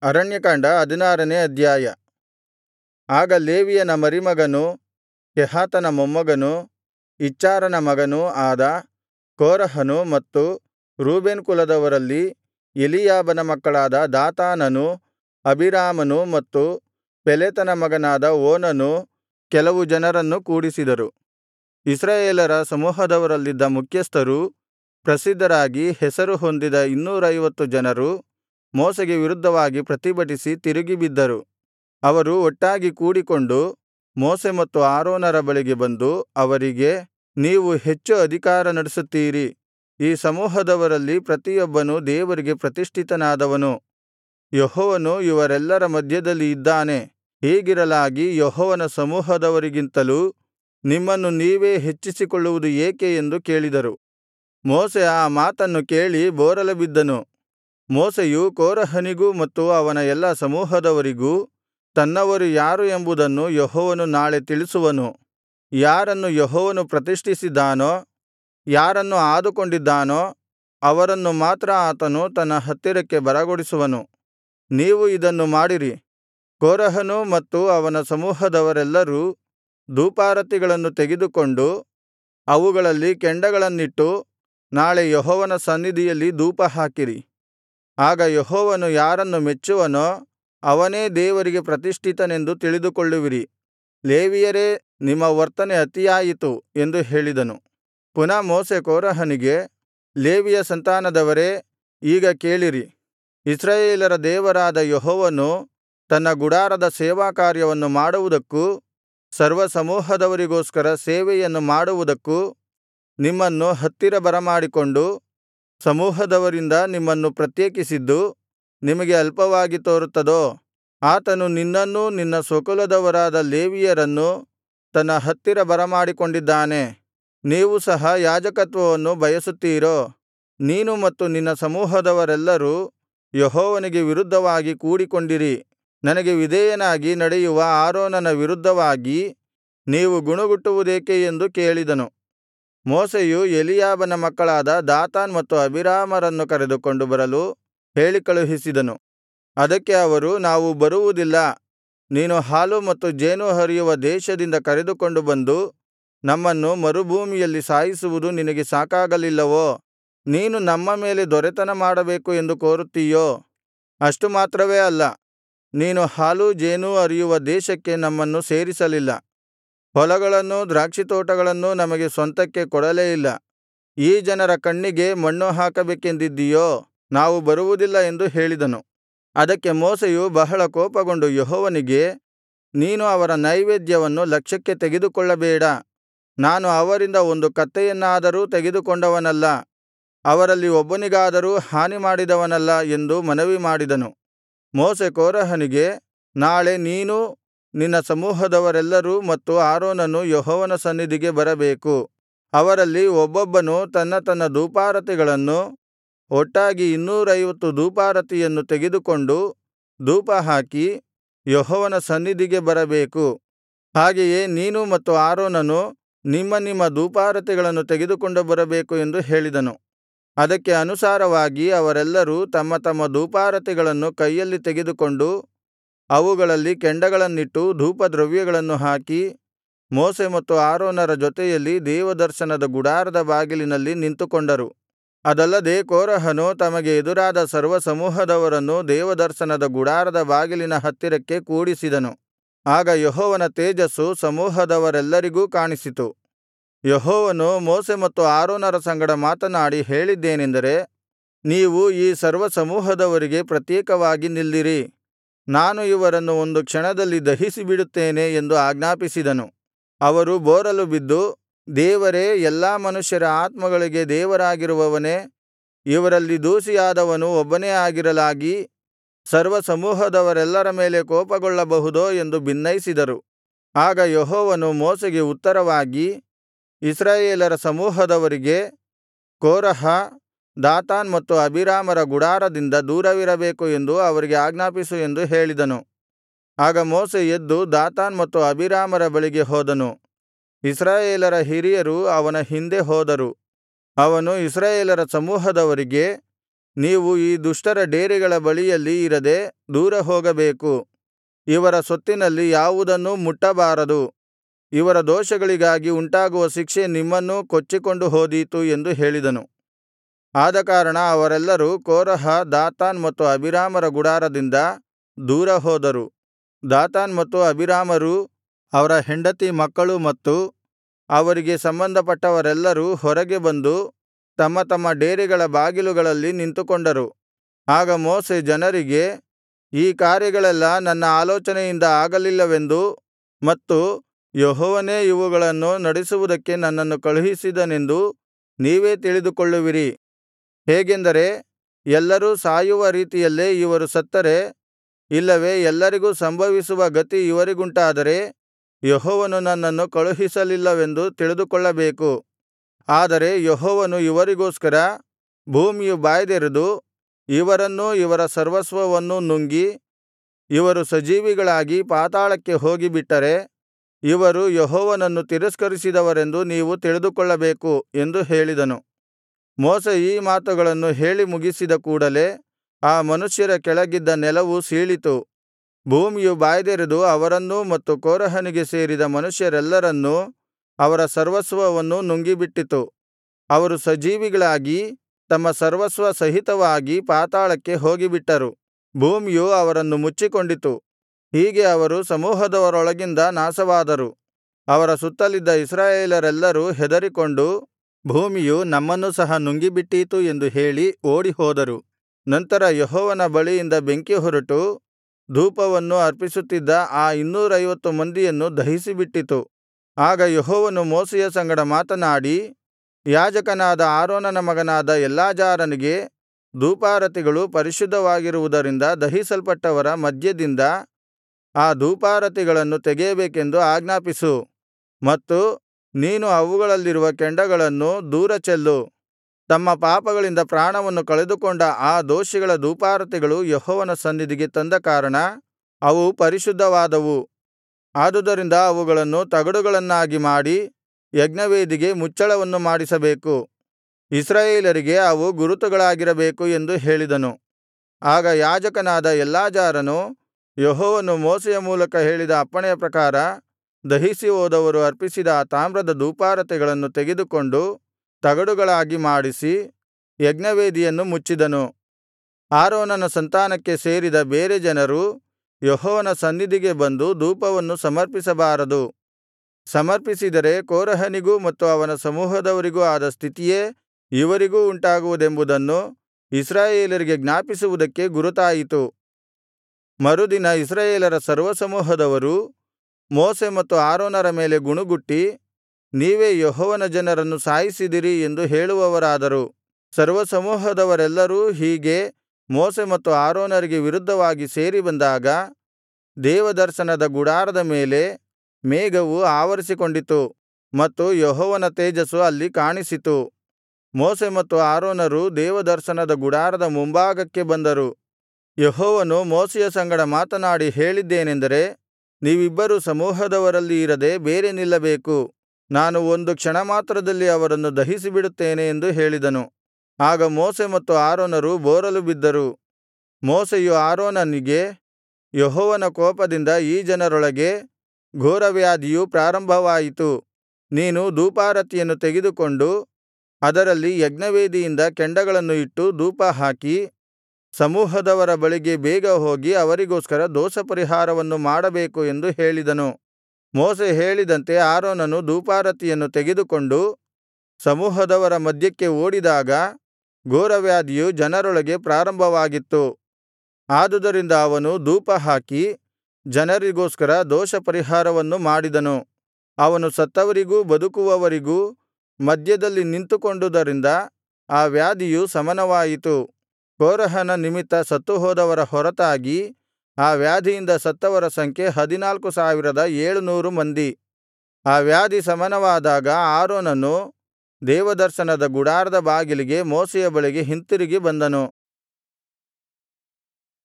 ಅರಣ್ಯಕಾಂಡ ಹದಿನಾರನೇ ಅಧ್ಯಾಯ ಆಗ ಲೇವಿಯನ ಮರಿಮಗನೂ ಕೆಹಾತನ ಮೊಮ್ಮಗನೂ ಇಚ್ಹಾರನ ಮಗನೂ ಆದ ಕೋರಹನು ಮತ್ತು ರೂಬೇನ್ ಕುಲದವರಲ್ಲಿ ಎಲೀಯಾಬನ ಮಕ್ಕಳಾದ ದಾತಾನನೂ ಅಬೀರಾಮನೂ ಮತ್ತು ಪೆಲೆತನ ಮಗನಾದ ಓನನೂ ಕೆಲವು ಜನರನ್ನು ಕೂಡಿಸಿದರು ಇಸ್ರಾಯೇಲರ ಸಮೂಹದವರಲ್ಲಿದ್ದ ಮುಖ್ಯಸ್ಥರೂ ಪ್ರಸಿದ್ಧರಾಗಿ ಹೆಸರು ಹೊಂದಿದ ಇನ್ನೂರೈವತ್ತು ಜನರು ಮೋಶೆಗೆ ವಿರುದ್ಧವಾಗಿ ಪ್ರತಿಭಟಿಸಿ ತಿರುಗಿಬಿದ್ದರು ಅವರು ಒಟ್ಟಾಗಿ ಕೂಡಿಕೊಂಡು ಮೋಶೆ ಮತ್ತು ಆರೋನರ ಬಳಿಗೆ ಬಂದು ಅವರಿಗೆ ನೀವು ಹೆಚ್ಚು ಅಧಿಕಾರ ನಡೆಸುತ್ತೀರಿ ಈ ಸಮೂಹದವರಲ್ಲಿ ಪ್ರತಿಯೊಬ್ಬನೂ ದೇವರಿಗೆ ಪ್ರತಿಷ್ಠಿತನಾದವನು ಯೆಹೋವನು ಇವರೆಲ್ಲರ ಮಧ್ಯದಲ್ಲಿ ಇದ್ದಾನೆ ಹೀಗಿರಲಾಗಿ ಯೆಹೋವನ ಸಮೂಹದವರಿಗಿಂತಲೂ ನಿಮ್ಮನ್ನು ನೀವೇ ಹೆಚ್ಚಿಸಿಕೊಳ್ಳುವುದು ಏಕೆ ಎಂದು ಕೇಳಿದರು ಮೋಶೆ ಆ ಮಾತನ್ನು ಕೇಳಿ ಬೋರಲುಬಿದ್ದನು ಮೋಶೆಯು ಕೋರಹನಿಗೂ ಮತ್ತು ಅವನ ಎಲ್ಲಾ ಸಮೂಹದವರಿಗೂ ತನ್ನವರು ಯಾರು ಎಂಬುದನ್ನು ಯೆಹೋವನು ನಾಳೆ ತಿಳಿಸುವನು ಯಾರನ್ನು ಯೆಹೋವನು ಪ್ರತಿಷ್ಠಿಸಿದ್ದಾನೋ ಯಾರನ್ನು ಆದುಕೊಂಡಿದ್ದಾನೋ ಅವರನ್ನು ಮಾತ್ರ ಆತನು ತನ್ನ ಹತ್ತಿರಕ್ಕೆ ಬರಗೊಡಿಸುವನು ನೀವು ಇದನ್ನು ಮಾಡಿರಿ ಕೋರಹನೂ ಮತ್ತು ಅವನ ಸಮೂಹದವರೆಲ್ಲರೂ ಧೂಪಾರತಿಗಳನ್ನು ತೆಗೆದುಕೊಂಡು ಅವುಗಳಲ್ಲಿ ಕೆಂಡಗಳನ್ನಿಟ್ಟು ನಾಳೆ ಯೆಹೋವನ ಸನ್ನಿಧಿಯಲ್ಲಿ ಧೂಪಹಾಕಿರಿ ಆಗ ಯೆಹೋವನು ಯಾರನ್ನು ಮೆಚ್ಚುವನೋ ಅವನೇ ದೇವರಿಗೆ ಪ್ರತಿಷ್ಠಿತನೆಂದು ತಿಳಿದುಕೊಳ್ಳುವಿರಿ ಲೇವಿಯರೇ ನಿಮ್ಮ ವರ್ತನೆ ಅತಿಯಾಯಿತು ಎಂದು ಹೇಳಿದನು ಪುನಃ ಮೋಶೆ ಕೋರಹನಿಗೆ ಲೇವಿಯ ಸಂತಾನದವರೇ ಈಗ ಕೇಳಿರಿ ಇಸ್ರಾಯೇಲರ ದೇವರಾದ ಯೆಹೋವನು ತನ್ನ ಗುಡಾರದ ಸೇವಾಕಾರ್ಯವನ್ನು ಮಾಡುವುದಕ್ಕೂ ಸರ್ವಸಮೂಹದವರಿಗೋಸ್ಕರ ಸೇವೆಯನ್ನು ಮಾಡುವುದಕ್ಕೂ ನಿಮ್ಮನ್ನು ಹತ್ತಿರ ಬರಮಾಡಿಕೊಂಡು ಸಮೂಹದವರಿಂದ ನಿಮ್ಮನ್ನು ಪ್ರತ್ಯೇಕಿಸಿದ್ದು ನಿಮಗೆ ಅಲ್ಪವಾಗಿ ತೋರುತ್ತದೋ ಆತನು ನಿನ್ನನ್ನೂ ನಿನ್ನ ಸ್ವಕುಲದವರಾದ ಲೇವಿಯರನ್ನೂ ತನ್ನ ಹತ್ತಿರ ಬರಮಾಡಿಕೊಂಡಿದ್ದಾನೆ ನೀವು ಸಹ ಯಾಜಕತ್ವವನ್ನು ಬಯಸುತ್ತೀರೋ ನೀನು ಮತ್ತು ನಿನ್ನ ಸಮೂಹದವರೆಲ್ಲರೂ ಯೆಹೋವನಿಗೆ ವಿರುದ್ಧವಾಗಿ ಕೂಡಿಕೊಂಡಿರಿ ನನಗೆ ವಿಧೇಯನಾಗಿ ನಡೆಯುವ ಆರೋನನ ವಿರುದ್ಧವಾಗಿ ನೀವು ಗುಣುಗುಟ್ಟುವುದೇಕೆ ಎಂದು ಕೇಳಿದನು ಮೋಶೆಯು ಎಲೀಯಾಬನ ಮಕ್ಕಳಾದ ದಾತಾನ್ ಮತ್ತು ಅಬೀರಾಮರನ್ನು ಕರೆದುಕೊಂಡು ಬರಲು ಹೇಳಿಕಳುಹಿಸಿದನು ಅದಕ್ಕೆ ಅವರು ನಾವು ಬರುವುದಿಲ್ಲ ನೀನು ಹಾಲು ಮತ್ತು ಜೇನು ಹರಿಯುವ ದೇಶದಿಂದ ಕರೆದುಕೊಂಡು ಬಂದು ನಮ್ಮನ್ನು ಮರುಭೂಮಿಯಲ್ಲಿ ಸಾಯಿಸುವುದು ನಿನಗೆ ಸಾಕಾಗಲಿಲ್ಲವೋ ನೀನು ನಮ್ಮ ಮೇಲೆ ದೊರೆತನ ಮಾಡಬೇಕು ಎಂದು ಕೋರುತ್ತೀಯೋ ಅಷ್ಟು ಮಾತ್ರವೇ ಅಲ್ಲ ನೀನು ಹಾಲೂ ಜೇನೂ ಹರಿಯುವ ದೇಶಕ್ಕೆ ನಮ್ಮನ್ನು ಸೇರಿಸಲಿಲ್ಲ ಹೊಲಗಳನ್ನೂ ದ್ರಾಕ್ಷಿತೋಟಗಳನ್ನೂ ನಮಗೆ ಸ್ವಂತಕ್ಕೆ ಕೊಡಲೇ ಇಲ್ಲ ಈ ಜನರ ಕಣ್ಣಿಗೆ ಮಣ್ಣು ಹಾಕಬೇಕೆಂದಿದ್ದೀಯೋ ನಾವು ಬರುವುದಿಲ್ಲ ಎಂದು ಹೇಳಿದನು ಅದಕ್ಕೆ ಮೋಶೆಯು ಬಹಳ ಕೋಪಗೊಂಡು ಯೆಹೋವನಿಗೆ ನೀನು ಅವರ ನೈವೇದ್ಯವನ್ನು ಲಕ್ಷ್ಯಕ್ಕೆ ತೆಗೆದುಕೊಳ್ಳಬೇಡ ನಾನು ಅವರಿಂದ ಒಂದು ಕತ್ತೆಯನ್ನಾದರೂ ತೆಗೆದುಕೊಂಡವನಲ್ಲ ಅವರಲ್ಲಿ ಒಬ್ಬನಿಗಾದರೂ ಹಾನಿಮಾಡಿದವನಲ್ಲ ಎಂದು ಮನವಿ ಮಾಡಿದನು ಮೋಶೆ ಕೋರಹನಿಗೆ ನಾಳೆ ನೀನೂ ನಿನ್ನ ಸಮೂಹದವರೆಲ್ಲರೂ ಮತ್ತು ಆರೋನನು ಯೆಹೋವನ ಸನ್ನಿಧಿಗೆ ಬರಬೇಕು ಅವರಲ್ಲಿ ಒಬ್ಬೊಬ್ಬನು ತನ್ನ ತನ್ನ ಧೂಪಾರತಿಗಳನ್ನು ಒಟ್ಟಾಗಿ ಇನ್ನೂರೈವತ್ತು ಧೂಪಾರತಿಯನ್ನು ತೆಗೆದುಕೊಂಡು ಧೂಪಹಾಕಿ ಯೆಹೋವನ ಸನ್ನಿಧಿಗೆ ಬರಬೇಕು ಹಾಗೆಯೇ ನೀನು ಮತ್ತು ಆರೋನನು ನಿಮ್ಮ ನಿಮ್ಮ ಧೂಪಾರತಿಗಳನ್ನು ತೆಗೆದುಕೊಂಡು ಬರಬೇಕು ಎಂದು ಹೇಳಿದನು ಅದಕ್ಕೆ ಅನುಸಾರವಾಗಿ ಅವರೆಲ್ಲರೂ ತಮ್ಮ ತಮ್ಮ ಧೂಪಾರತಿಗಳನ್ನು ಕೈಯಲ್ಲಿ ತೆಗೆದುಕೊಂಡು ಅವುಗಳಲ್ಲಿ ಕೆಂಡಗಳನ್ನಿಟ್ಟು ಧೂಪದ್ರವ್ಯಗಳನ್ನು ಹಾಕಿ ಮೋಶೆ ಮತ್ತು ಆರೋನರ ಜೊತೆಯಲ್ಲಿ ದೇವದರ್ಶನದ ಗುಡಾರದ ಬಾಗಿಲಿನಲ್ಲಿ ನಿಂತುಕೊಂಡರು ಅದಲ್ಲದೆ ಕೋರಹನು ತಮಗೆ ಎದುರಾದ ಸರ್ವಸಮೂಹದವರನ್ನು ದೇವದರ್ಶನದ ಗುಡಾರದ ಬಾಗಿಲಿನ ಹತ್ತಿರಕ್ಕೆ ಕೂಡಿಸಿದನು ಆಗ ಯೆಹೋವನ ತೇಜಸ್ಸು ಸಮೂಹದವರೆಲ್ಲರಿಗೂ ಕಾಣಿಸಿತು ಯೆಹೋವನು ಮೋಶೆ ಮತ್ತು ಆರೋನರ ಸಂಗಡ ಮಾತನಾಡಿ ಹೇಳಿದ್ದೇನೆಂದರೆ ನೀವು ಈ ಸರ್ವಸಮೂಹದವರಿಗೆ ಪ್ರತ್ಯೇಕವಾಗಿ ನಿಲ್ಲಿರಿ ನಾನು ಇವರನ್ನು ಒಂದು ಕ್ಷಣದಲ್ಲಿ ದಹಿಸಿಬಿಡುತ್ತೇನೆ ಎಂದು ಆಜ್ಞಾಪಿಸಿದನು ಅವರು ಬೋರಲು ಬಿದ್ದು ದೇವರೇ ಎಲ್ಲಾ ಮನುಷ್ಯರ ಆತ್ಮಗಳಿಗೆ ದೇವರಾಗಿರುವವನೇ ಇವರಲ್ಲಿ ದೋಷಿಯಾದವನು ಒಬ್ಬನೇ ಆಗಿರಲಾಗಿ ಸರ್ವಸಮೂಹದವರೆಲ್ಲರ ಮೇಲೆ ಕೋಪಗೊಳ್ಳಬಹುದೋ ಎಂದು ಬಿನ್ನೈಸಿದರು ಆಗ ಯೆಹೋವನು ಮೋಶೆಗೆ ಉತ್ತರವಾಗಿ ಇಸ್ರಾಯೇಲರ ಸಮೂಹದವರಿಗೆ ಕೋರಹ ದಾತಾನ್ ಮತ್ತು ಅಬೀರಾಮರ ಗುಡಾರದಿಂದ ದೂರವಿರಬೇಕು ಎಂದು ಅವರಿಗೆ ಆಜ್ಞಾಪಿಸು ಎಂದು ಹೇಳಿದನು ಆಗ ಮೋಶೆ ಎದ್ದು ದಾತಾನ್ ಮತ್ತು ಅಬೀರಾಮರ ಬಳಿಗೆ ಹೋದನು ಇಸ್ರಾಯೇಲರ ಹಿರಿಯರು ಅವನ ಹಿಂದೆ ಹೋದರು ಅವನು ಇಸ್ರಾಯೇಲರ ಸಮೂಹದವರಿಗೆ ನೀವು ಈ ದುಷ್ಟರ ಡೇರೆಗಳ ಬಳಿಯಲ್ಲಿ ಇರದೆ ದೂರ ಹೋಗಬೇಕು ಇವರ ಸೊತ್ತಿನಲ್ಲಿ ಯಾವುದನ್ನೂ ಮುಟ್ಟಬಾರದು ಇವರ ದೋಷಗಳಿಗಾಗಿ ಉಂಟಾಗುವ ಶಿಕ್ಷೆ ನಿಮ್ಮನ್ನೂ ಕೊಚ್ಚಿಕೊಂಡು ಹೋದೀತು ಎಂದು ಹೇಳಿದನು ಆದಕಾರಣ ಅವರೆಲ್ಲರೂ ಕೋರಹ ದಾತಾನ್ ಮತ್ತು ಅಬೀರಾಮರ ಗುಡಾರದಿಂದ ದೂರ ಹೋದರು ದಾತಾನ್ ಮತ್ತು ಅಬೀರಾಮರೂ ಅವರ ಹೆಂಡತಿ ಮಕ್ಕಳು ಮತ್ತು ಅವರಿಗೆ ಸಂಬಂಧಪಟ್ಟವರೆಲ್ಲರೂ ಹೊರಗೆ ಬಂದು ತಮ್ಮ ತಮ್ಮ ಡೇರೆಗಳ ಬಾಗಿಲುಗಳಲ್ಲಿ ನಿಂತುಕೊಂಡರು ಆಗ ಮೋಶೆ ಜನರಿಗೆ ಈ ಕಾರ್ಯಗಳೆಲ್ಲಾ ನನ್ನ ಆಲೋಚನೆಯಿಂದ ಆಗಲಿಲ್ಲವೆಂದೂ ಮತ್ತು ಯೆಹೋವನೇ ಇವುಗಳನ್ನು ನಡೆಸುವುದಕ್ಕೆ ನನ್ನನ್ನು ಕಳುಹಿಸಿದನೆಂದೂ ನೀವೇ ತಿಳಿದುಕೊಳ್ಳುವಿರಿ ಹೇಗೆಂದರೆ ಎಲ್ಲರೂ ಸಾಯುವ ರೀತಿಯಲ್ಲೇ ಇವರು ಸತ್ತರೆ ಇಲ್ಲವೇ ಎಲ್ಲರಿಗೂ ಸಂಭವಿಸುವ ಗತಿ ಇವರಿಗುಂಟಾದರೆ ಯೆಹೋವನು ನನ್ನನ್ನು ಕಳುಹಿಸಲಿಲ್ಲವೆಂದು ತಿಳಿದುಕೊಳ್ಳಬೇಕು ಆದರೆ ಯೆಹೋವನು ಇವರಿಗೋಸ್ಕರ ಭೂಮಿಯು ಬಾಯ್ದೆರೆದು ಇವರನ್ನೂ ಇವರ ಸರ್ವಸ್ವವನ್ನೂ ನುಂಗಿ ಇವರು ಸಜೀವಿಗಳಾಗಿ ಪಾತಾಳಕ್ಕೆ ಹೋಗಿಬಿಟ್ಟರೆ ಇವರು ಯೆಹೋವನನ್ನು ತಿರಸ್ಕರಿಸಿದವರೆಂದು ನೀವು ತಿಳಿದುಕೊಳ್ಳಬೇಕು ಎಂದು ಹೇಳಿದನು ಮೋಶೆ ಈ ಮಾತುಗಳನ್ನು ಹೇಳಿ ಮುಗಿಸಿದ ಕೂಡಲೆ ಆ ಮನುಷ್ಯರ ಕೆಳಗಿದ್ದ ನೆಲವು ಸೀಳಿತು ಭೂಮಿಯು ಬಾಯ್ದೆರೆದು ಅವರನ್ನೂ ಮತ್ತು ಕೋರಹನಿಗೆ ಸೇರಿದ ಮನುಷ್ಯರೆಲ್ಲರನ್ನೂ ಅವರ ಸರ್ವಸ್ವವನ್ನೂ ನುಂಗಿಬಿಟ್ಟಿತು ಅವರು ಸಜೀವಿಗಳಾಗಿ ತಮ್ಮ ಸರ್ವಸ್ವ ಸಹಿತವಾಗಿ ಪಾತಾಳಕ್ಕೆ ಹೋಗಿಬಿಟ್ಟರು ಭೂಮಿಯು ಅವರನ್ನು ಮುಚ್ಚಿಕೊಂಡಿತು ಹೀಗೆ ಅವರು ಸಮೂಹದವರೊಳಗಿಂದ ನಾಶವಾದರು ಅವರ ಸುತ್ತಲಿದ್ದ ಇಸ್ರಾಯೇಲರೆಲ್ಲರೂ ಹೆದರಿಕೊಂಡು ಭೂಮಿಯು ನಮ್ಮನ್ನು ಸಹ ನುಂಗಿಬಿಟ್ಟೀತು ಎಂದು ಹೇಳಿ ಓಡಿಹೋದರು ನಂತರ ಯೆಹೋವನ ಬಳಿಯಿಂದ ಬೆಂಕಿ ಹೊರಟು ಧೂಪವನ್ನು ಅರ್ಪಿಸುತ್ತಿದ್ದ ಆ ಇನ್ನೂರೈವತ್ತು ಮಂದಿಯನ್ನು ದಹಿಸಿಬಿಟ್ಟಿತು ಆಗ ಯೆಹೋವನು ಮೋಶೆಯ ಸಂಗಡ ಮಾತನಾಡಿ ಯಾಜಕನಾದ ಆರೋನನ ಮಗನಾದ ಎಲ್ಲಾಜಾರನಿಗೆ ಧೂಪಾರತಿಗಳು ಪರಿಶುದ್ಧವಾಗಿರುವುದರಿಂದ ದಹಿಸಲ್ಪಟ್ಟವರ ಮಧ್ಯದಿಂದ ಆ ಧೂಪಾರತಿಗಳನ್ನು ತೆಗೆಯಬೇಕೆಂದು ಆಜ್ಞಾಪಿಸು ಮತ್ತು ನೀನು ಅವುಗಳಲ್ಲಿರುವ ಕೆಂಡಗಳನ್ನು ದೂರ ಚೆಲ್ಲು ತಮ್ಮ ಪಾಪಗಳಿಂದ ಪ್ರಾಣವನ್ನು ಕಳೆದುಕೊಂಡ ಆ ದೋಷಿಗಳ ಧೂಪಾರತಿಗಳು ಯೆಹೋವನ ಸನ್ನಿಧಿಗೆ ತಂದ ಕಾರಣ ಅವು ಪರಿಶುದ್ಧವಾದವು ಆದುದರಿಂದ ಅವುಗಳನ್ನು ತಗಡುಗಳನ್ನಾಗಿ ಮಾಡಿ ಯಜ್ಞವೇದಿಗೆ ಮುಚ್ಚಳವನ್ನು ಮಾಡಿಸಬೇಕು ಇಸ್ರಾಯೇಲರಿಗೆ ಅವು ಗುರುತುಗಳಾಗಿರಬೇಕು ಎಂದು ಹೇಳಿದನು ಆಗ ಯಾಜಕನಾದ ಎಲ್ಲಾಜಾರನು ಯೆಹೋವನು ಮೋಶೆಯ ಮೂಲಕ ಹೇಳಿದ ಅಪ್ಪಣೆಯ ಪ್ರಕಾರ ದಹಿಸಿ ಹೋದವರು ಅರ್ಪಿಸಿದ ಆ ತಾಮ್ರದ ಧೂಪಾರತಿಗಳನ್ನು ತೆಗೆದುಕೊಂಡು ತಗಡುಗಳಾಗಿ ಮಾಡಿಸಿ ಯಜ್ಞವೇದಿಯನ್ನು ಮುಚ್ಚಿದನು ಆರೋನನ ಸಂತಾನಕ್ಕೆ ಸೇರಿದ ಬೇರೆ ಜನರು ಯೆಹೋವನ ಸನ್ನಿಧಿಗೆ ಬಂದು ಧೂಪವನ್ನು ಸಮರ್ಪಿಸಬಾರದು ಸಮರ್ಪಿಸಿದರೆ ಕೋರಹನಿಗೂ ಮತ್ತು ಅವನ ಸಮೂಹದವರಿಗೂ ಆದ ಸ್ಥಿತಿಯೇ ಇವರಿಗೂ ಉಂಟಾಗುವುದೆಂಬುದನ್ನು ಇಸ್ರಾಯೇಲರಿಗೆ ಜ್ಞಾಪಿಸುವುದಕ್ಕೆ ಗುರುತಾಯಿತು ಮರುದಿನ ಇಸ್ರಾಯೇಲರ ಸರ್ವಸಮೂಹದವರು ಮೋಶೆ ಮತ್ತು ಆರೋನರ ಮೇಲೆ ಗುಣುಗುಟ್ಟಿ ನೀವೇ ಯೆಹೋವನ ಜನರನ್ನು ಸಾಯಿಸಿದಿರಿ ಎಂದು ಹೇಳುವವರಾದರು ಸರ್ವಸಮೂಹದವರೆಲ್ಲರೂ ಹೀಗೆ ಮೋಶೆ ಮತ್ತು ಆರೋನರಿಗೆ ವಿರುದ್ಧವಾಗಿ ಸೇರಿ ಬಂದಾಗ ದೇವದರ್ಶನದ ಗುಡಾರದ ಮೇಲೆ ಮೇಘವು ಆವರಿಸಿಕೊಂಡಿತು ಮತ್ತು ಯೆಹೋವನ ತೇಜಸ್ಸು ಅಲ್ಲಿ ಕಾಣಿಸಿತು ಮೋಶೆ ಮತ್ತು ಆರೋನರು ದೇವದರ್ಶನದ ಗುಡಾರದ ಮುಂಭಾಗಕ್ಕೆ ಬಂದರು ಯೆಹೋವನು ಮೋಶೆಯ ಸಂಗಡ ಮಾತನಾಡಿ ಹೇಳಿದ್ದೇನೆಂದರೆ ನೀವಿಬ್ಬರೂ ಸಮೂಹದವರಲ್ಲಿ ಇರದೆ ಬೇರೆ ನಿಲ್ಲಬೇಕು ನಾನು ಒಂದು ಕ್ಷಣಮಾತ್ರದಲ್ಲಿ ಅವರನ್ನು ದಹಿಸಿಬಿಡುತ್ತೇನೆ ಎಂದು ಹೇಳಿದನು ಆಗ ಮೋಶೆ ಮತ್ತು ಆರೋನರು ಬೋರಲು ಬಿದ್ದರು ಮೋಶೆಯು ಆರೋನನಿಗೆ ಯೆಹೋವನ ಕೋಪದಿಂದ ಈ ಜನರೊಳಗೆ ಘೋರವ್ಯಾಧಿಯು ಪ್ರಾರಂಭವಾಯಿತು ನೀನು ಧೂಪಾರತಿಯನ್ನು ತೆಗೆದುಕೊಂಡು ಅದರಲ್ಲಿ ಯಜ್ಞವೇದಿಯಿಂದ ಕೆಂಡಗಳನ್ನು ಇಟ್ಟು ಧೂಪಹಾಕಿ ಸಮೂಹದವರ ಬಳಿಗೆ ಬೇಗ ಹೋಗಿ ಅವರಿಗೋಸ್ಕರ ದೋಷಪರಿಹಾರವನ್ನು ಮಾಡಬೇಕು ಎಂದು ಹೇಳಿದನು ಮೋಶೆ ಹೇಳಿದಂತೆ ಆರೋನನು ಧೂಪಾರತಿಯನ್ನು ತೆಗೆದುಕೊಂಡು ಸಮೂಹದವರ ಮಧ್ಯಕ್ಕೆ ಓಡಿದಾಗ ಘೋರವ್ಯಾಧಿಯು ಜನರೊಳಗೆ ಪ್ರಾರಂಭವಾಗಿತ್ತು ಆದುದರಿಂದ ಅವನು ಧೂಪಹಾಕಿ ಜನರಿಗೋಸ್ಕರ ದೋಷಪರಿಹಾರವನ್ನು ಮಾಡಿದನು ಅವನು ಸತ್ತವರಿಗೂ ಬದುಕುವವರಿಗೂ ಮಧ್ಯದಲ್ಲಿ ನಿಂತುಕೊಂಡುದರಿಂದ ಆ ವ್ಯಾಧಿಯು ಶಮನವಾಯಿತು ಕೋರಹನ ನಿಮಿತ್ತ ಸತ್ತುಹೋದವರ ಹೊರತಾಗಿ ಆ ವ್ಯಾಧಿಯಿಂದ ಸತ್ತವರ ಸಂಖ್ಯೆ ಹದಿನಾಲ್ಕು ಸಾವಿರದ ಏಳುನೂರು ಮಂದಿ ಆ ವ್ಯಾಧಿ ಶಮನವಾದಾಗ ಆರೋನನು ದೇವದರ್ಶನದ ಗುಡಾರದ ಬಾಗಿಲಿಗೆ ಮೋಶೆಯ ಬಳಿಗೆ ಹಿಂತಿರುಗಿ ಬಂದನು